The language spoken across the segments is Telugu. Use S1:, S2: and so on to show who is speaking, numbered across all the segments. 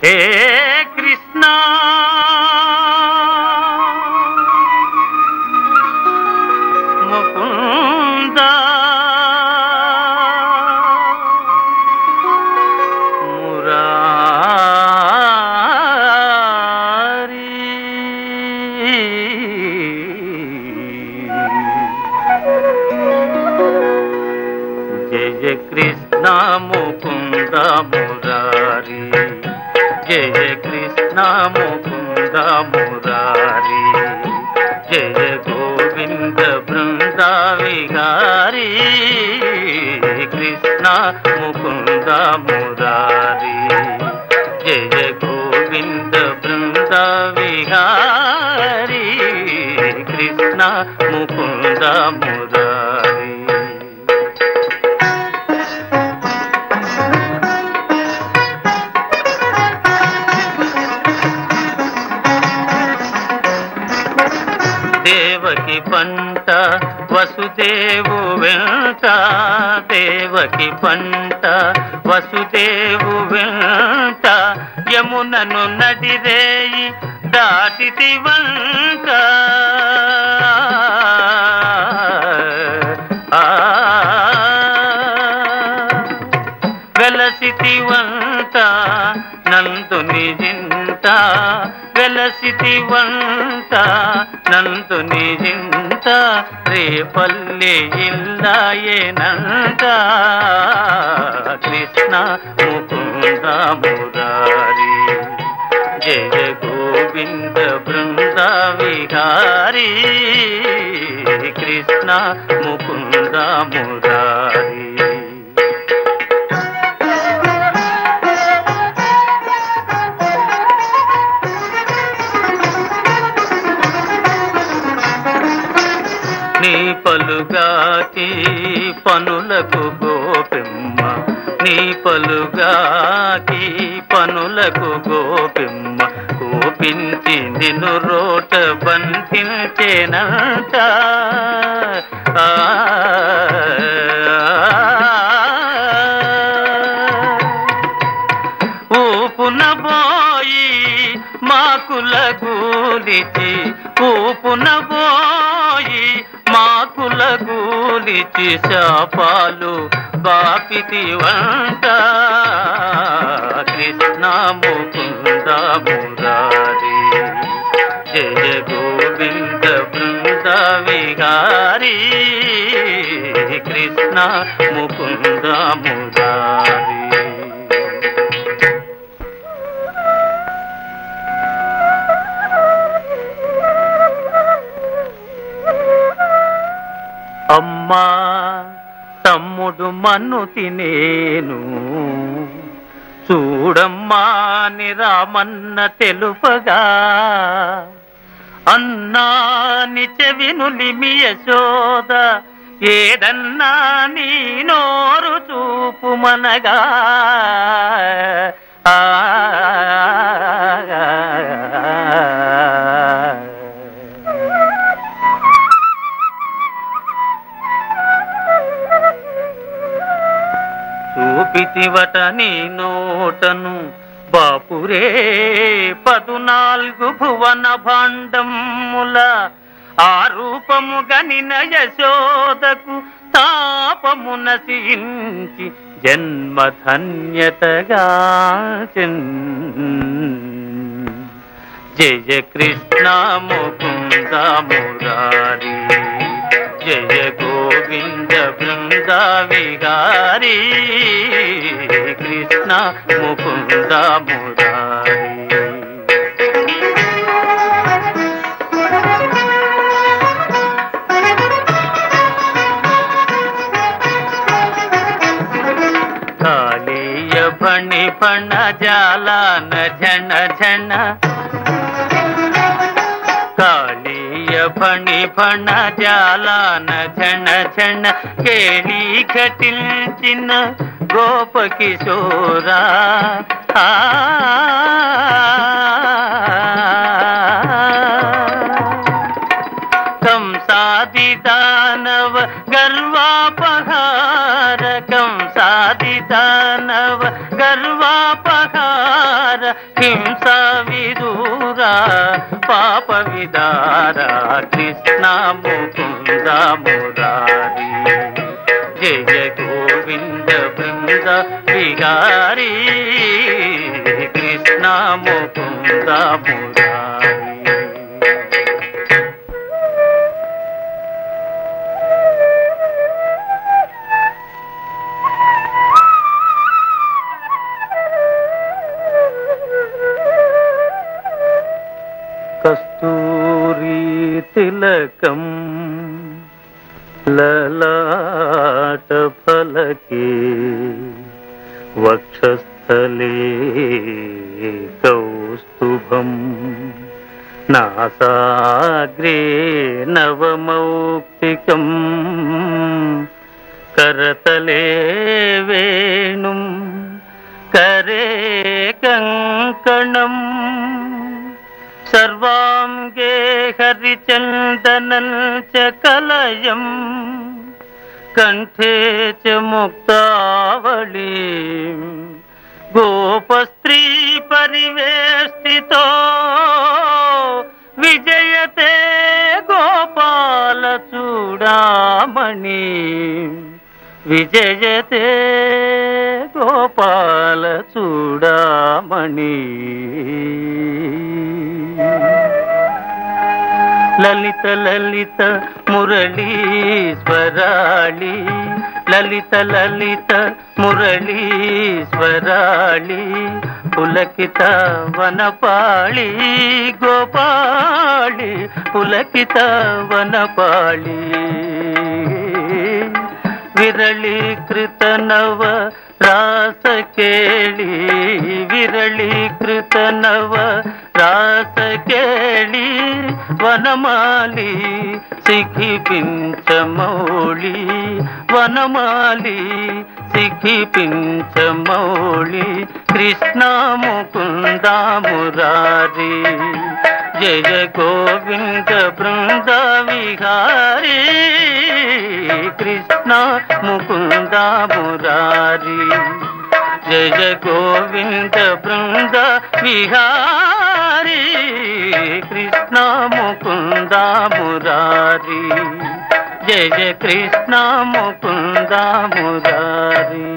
S1: హే కృష్ణ ముకుంద మురారి జయ కృష్ణ ముకుంద మురారి జయ కృష్ణ ముకుంద మురారి జయ గోవింద బృంద విహారీ కృష్ణ ముకుంద మురారి జయ గోవింద బృంద విహారీ కృష్ణ ముకుంద మురారి దేవకి పంట వసుదేవు వెంట దేవకి పంట వసుదేవు వెంట యమునను నడిరేయి దాటితి వంట ఆ వెలసితివంత నందుని జింత వెలసితివంత నందుని జింత రేపల్లి ఇల్లాయేనంత కృష్ణ ముకుంద మురారి జయ గోవింద బృంద విహారీ కృష్ణ ముకుంద మురారి నీ పలుగాకి పనులకు గోపిమ్మ నీ పలుగాకి పనులకు గోపిమ్మ కోపించి నిన్ను రోట బంధించేనంట ఆ, ఊపున పోయి మాకుల గూలిచి ఊపున పోయి మాకుల గూలిచి శాపాలు బాపితి వంట కృష్ణ ముకుంద మురారి జయ గోవింద బృంద విహారీ కృష్ణ ముకుంద మురారి అమ్మా తమ్ముడు మన్ను తినేను చూడమ్మా అని రామన్న తెలుపగా అన్నాని చెవినులిమి యశోద ఏదన్నా నీ నోరు చూపుమనగా ఆ చూపితివట నీ నోటను బాపురే పదునాలుగు భువన భాండముల ఆ రూపము గనిన యశోదకు తాపము నశించి జన్మధన్యతగా జయ కృష్ణ ముకుంద మురారి జయ గోవింద బృంద విహారీ కృష్ణ ముకుంద మురారి కాళీయ ఫణి ఫణ జాలాన ఝణ ఝణ కాళీయ ఫణి ఫణ జాలాన ఝణ ఝణ కేళీ ఘటించిన గోప కిశోరా ఆ కంసాది దానవ గర్వాపహార కంసాది దానవ గర్వాపహార హింస విదూరా పాప విదార కృష్ణ ముకుంద మురారి జయ గోవింద బృంద విహారీ కృష్ణ ముకుంద మురారి కస్తూరి తిలకం లలాట ఫలకే వక్షస్థలే కౌస్తుభం నాసాగ్రే నవమౌక్తికం కరతలే వేణుం కరే కంకణం సర్వాంగే హరిచందనం చ కలయం కంఠే చ ముక్తావళి గోపస్త్రీ పరివేష్టితో విజయతే గోపాల చూడామణి విజయతే గోపాల చూడామణి లలిత లలిత మురళీశ్వరాళి లలిత లలిత మురళీశ్వరాళి పులకిత వనపాళి గోపాళి పులకిత వనపాళి విరళీకృత నవ రాస కేళి విరళీకృత నవ రాస కేళి వనమాలి సిఖిపించమౌళి వనమాలి సిఖిపించమౌళి కృష్ణ ముకుంద మురారి జయ గోవింద బృంద విహారీ కృష్ణ ముకుంద మురారి జయ గోవింద బృంద విహారీ కృష్ణ ముకుంద మురారి జయ కృష్ణ ముకుంద మురారి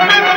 S1: ఝండా